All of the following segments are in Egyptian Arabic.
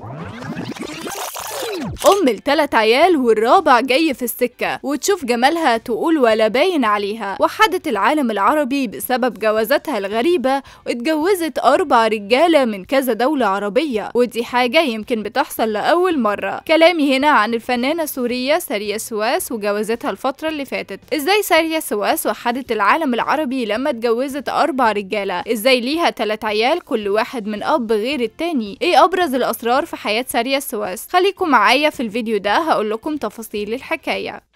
أم لتلات عيال والرابع جاي في السكة وتشوف جمالها تقول ولا باين عليها وحدت العالم العربي بسبب جوازاتها الغريبة واتجوزت أربع رجالة من كذا دولة عربية ودي حاجة يمكن بتحصل لأول مرة كلامي هنا عن الفنانة السورية سارية سواس وجوازتها الفترة اللي فاتت ازاي سارية سواس وحدت العالم العربي لما اتجوزت أربع رجالة ازاي ليها تلات عيال كل واحد من أب غير التاني ايه أبرز الأسرار في حياة سارية سواس خليكم معايا في الفيديو ده هقول لكم تفاصيل الحكاية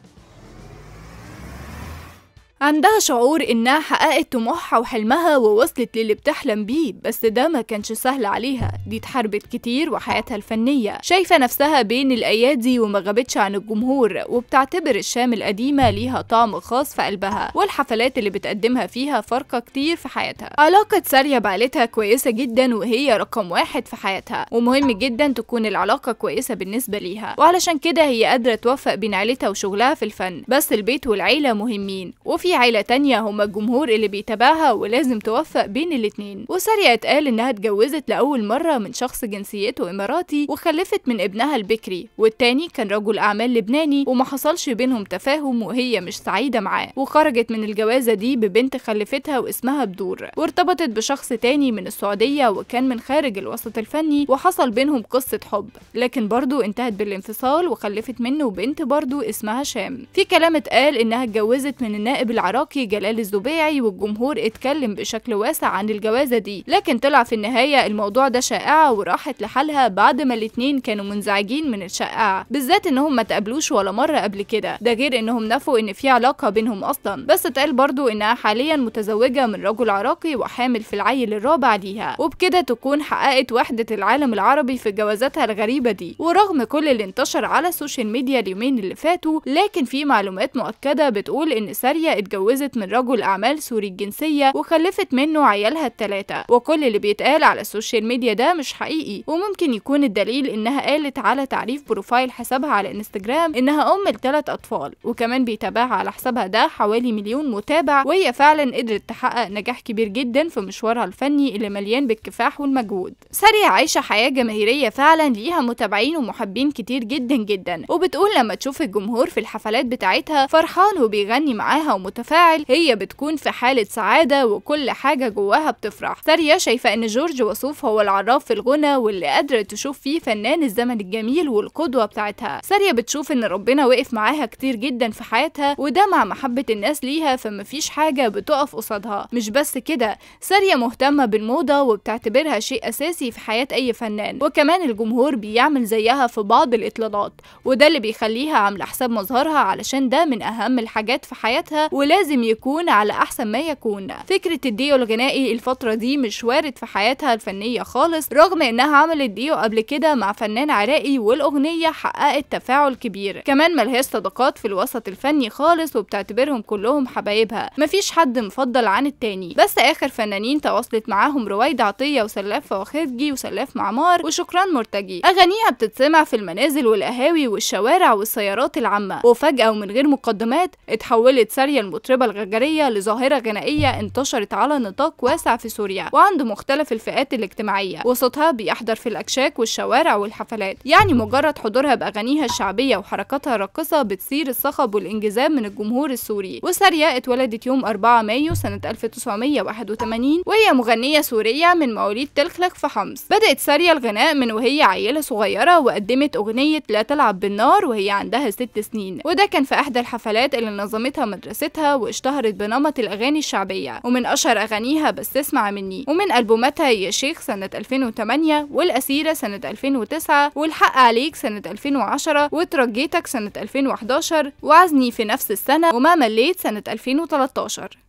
عندها شعور انها حققت طموحها وحلمها ووصلت للي بتحلم بيه بس ده ما كانش سهل عليها دي اتحاربت كتير وحياتها الفنية شايفة نفسها بين الايادي وما غابتش عن الجمهور وبتعتبر الشام القديمة ليها طعم خاص في قلبها والحفلات اللي بتقدمها فيها فارقة كتير في حياتها علاقة سارية بعيلتها كويسة جدا وهي رقم واحد في حياتها ومهم جدا تكون العلاقة كويسة بالنسبة ليها وعلشان كده هي قادرة توفق بين عيلتها وشغلها في الفن بس البيت والعيلة مهمين وفي في عيلة تانية هما الجمهور اللي بيتابعها ولازم توفق بين الاتنين وسارية اتقال انها اتجوزت لأول مرة من شخص جنسيته اماراتي وخلفت من ابنها البكري والتاني كان رجل اعمال لبناني وما حصلش بينهم تفاهم وهي مش سعيدة معاه وخرجت من الجوازة دي ببنت خلفتها واسمها بدور وارتبطت بشخص تاني من السعودية وكان من خارج الوسط الفني وحصل بينهم قصة حب لكن برضو انتهت بالانفصال وخلفت منه بنت برضو اسمها شام في كلام اتقال انها اتجوزت من النائب العراقي جلال الزبيعي والجمهور اتكلم بشكل واسع عن الجوازة دي لكن طلع في النهاية الموضوع ده شائعة وراحت لحالها بعد ما الاتنين كانوا منزعجين من الشائعة بالذات انهم ما تقابلوش ولا مرة قبل كده ده غير انهم نفوا ان في علاقة بينهم اصلا بس اتقال برضو انها حاليا متزوجة من رجل عراقي وحامل في العيل الرابع ليها وبكده تكون حققت وحدة العالم العربي في جوازاتها الغريبة دي ورغم كل اللي انتشر على السوشيال ميديا اليومين اللي فاتوا لكن في معلومات مؤكدة بتقول ان سارية اتجوزت من رجل أعمال سوري الجنسية وخلفت منه عيالها التلاتة وكل اللي بيتقال على السوشيال ميديا ده مش حقيقي وممكن يكون الدليل إنها قالت على تعريف بروفايل حسابها على انستجرام إنها أم لثلاث أطفال وكمان بيتابعها على حسابها ده حوالي مليون متابع وهي فعلا قدرت تحقق نجاح كبير جدا في مشوارها الفني اللي مليان بالكفاح والمجهود سارية عايشة حياة جماهيرية فعلا ليها متابعين ومحبين كتير جدا جدا وبتقول لما تشوف الجمهور في الحفلات بتاعتها فرحان وبيغني معاها ومتفاعل هي بتكون في حالة سعادة وكل حاجة جواها بتفرح سارية شايفة ان جورج وسوف هو العراف في الغنى واللي قادرة تشوف فيه فنان الزمن الجميل والقدوة بتاعتها سارية بتشوف ان ربنا وقف معاها كتير جدا في حياتها وده مع محبة الناس ليها فمفيش حاجة بتقف قصادها مش بس كده سارية مهتمة بالموضة وبتعتبرها شيء أساسي في حياة أي فنان وكمان الجمهور بيعمل زيها في بعض الإطلالات وده اللي بيخليها عاملة حساب مظهرها علشان ده من أهم الحاجات في حياتها ولازم يكون على أحسن ما يكون فكرة الديو الغنائي الفترة دي مش وارد في حياتها الفنية خالص رغم إنها عملت ديو قبل كده مع فنان عراقي والأغنية حققت تفاعل كبير كمان ملهاش صداقات في الوسط الفني خالص وبتعتبرهم كلهم حبايبها مفيش حد مفضل عن التاني بس آخر فنانين تواصلت معاهم رويد عطية وسلاف فواخرجي وسلاف معمار وشكران مرتجي أغانيها بتتسمع في المنازل والقهاوي والشوارع والسيارات العامة وفجأة ومن غير مقدمات اتحولت سارية المطربة الغجرية لظاهرة غنائية انتشرت على نطاق واسع في سوريا وعند مختلف الفئات الاجتماعية وصوتها بيحضر في الأكشاك والشوارع والحفلات يعني مجرد حضورها بأغانيها الشعبية وحركاتها الراقصة بتثير الصخب والانجذاب من الجمهور السوري وسارية اتولدت يوم 4 مايو سنة 1981 وهي مغنية سورية من مواليد تلخلخ في حمص بدأت سارية الغناء من وهي عيلة صغيرة وقدمت أغنية لا تلعب بالنار وهي عندها ست سنين وده كان في إحدى الحفلات اللي نظمتها مدرستها واشتهرت بنمط الأغاني الشعبية ومن أشهر أغانيها بس تسمع مني ومن ألبوماتها يا شيخ سنة 2008 والأسيرة سنة 2009 والحق عليك سنة 2010 وترجيتك سنة 2011 وعزني في نفس السنة وما مليت سنة 2013